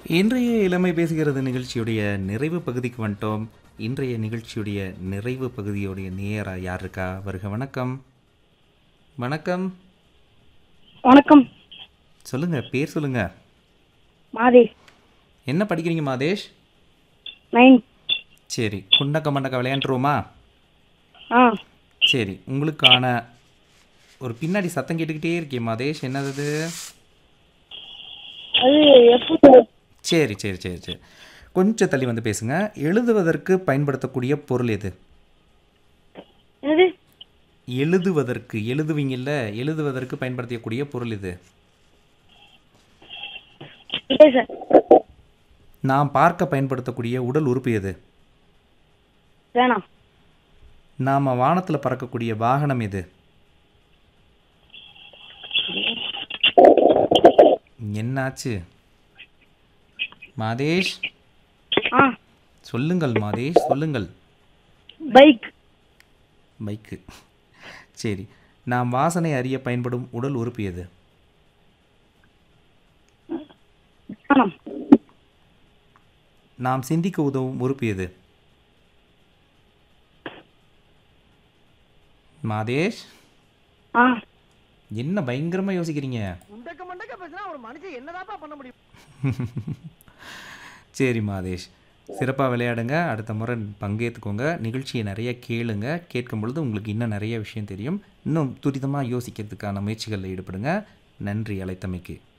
இன்றைய இளமை பேசுகிறது நிகழ்ச்சியுடைய நிறைவு பகுதிக்கு வந்துட்டோம் இன்றைய நிகழ்ச்சியுடைய நிறைவு பகுதியுடைய நேரா யார் இருக்கா வருக வணக்கம் வணக்கம் வணக்கம் சொல்லுங்க பேர் சொல்லுங்க மாதேஷ் என்ன படிக்கிறீங்க மாதேஷ் நைன் சரி குண்டக்க மண்டக்க விளையாண்டுருவோமா ஆ சரி உங்களுக்கான ஒரு பின்னாடி சத்தம் கேட்டுக்கிட்டே இருக்கே மாதேஷ் என்னது அது எப்போ சரி சரி சரி சரி கொஞ்சம் தள்ளி வந்து பேசுங்க எழுதுவதற்கு பயன்படுத்தக்கூடிய பொருள் எது என்னது எழுதுவதற்கு எழுதுவீங்கல்ல எழுதுவதற்கு பயன்படுத்தக்கூடிய பொருள் இது இல்லை சார் நாம் பார்க்க பயன்படுத்தக்கூடிய உடல் உறுப்பு எது வேணாம் நாம் வானத்தில் பறக்கக்கூடிய வாகனம் எது என்னாச்சு மாதேஷ் ஆ சொல்லுங்கள் மாதேஷ் சொல்லுங்கள் பைக் பைக்கு சரி நாம் வாசனை அறிய பயன்படும் உடல் உறுப்பு எது வேணாம் நாம் சிந்திக்க உதவும் உறுப்பு எது மாதேஷ் ஆ என்ன பயங்கரமாக யோசிக்கிறீங்க முண்டக்க முண்டக்க பேசினா ஒரு மனுஷன் என்னதாப்பா பண்ண முடியும் சரி மாதேஷ் சிறப்பாக விளையாடுங்க அடுத்த முறை பங்கேற்றுக்கோங்க நிகழ்ச்சியை நிறைய கேளுங்க கேட்கும் பொழுது உங்களுக்கு இன்னும் நிறைய விஷயம் தெரியும் இன்னும் துரிதமாக யோசிக்கிறதுக்கான முயற்சிகளில் ஈடுபடுங்க நன்றி அழைத்தமைக்கு